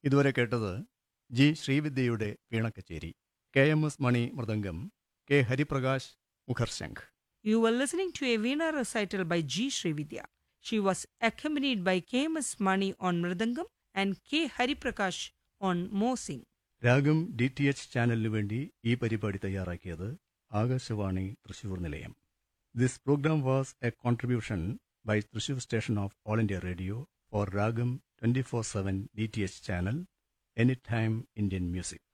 ഇതുവരെ കേട്ടത് ജി ശ്രീവിദ്യയുടെ വീണക്കച്ചേരി കെ എം എസ് മണി മൃദംഗം കെ ഹരിപ്രകാശ് മുഖർശംഖ് You were listening to a Veena recital by G. Srividya. She was accompanied by K.M.S. Mani on Mridangam and K. Hariprakash on Mosing. Raagam D T H ചാനലിനു വേണ്ടി ഈ പരിപാടി തയ്യാറാക്കിയത് ആകാശവാണി തൃശൂർ നിലയം this program was a contribution by Thrissur station of All India Radio for Raagam twenty four seven D T H channel any time Indian music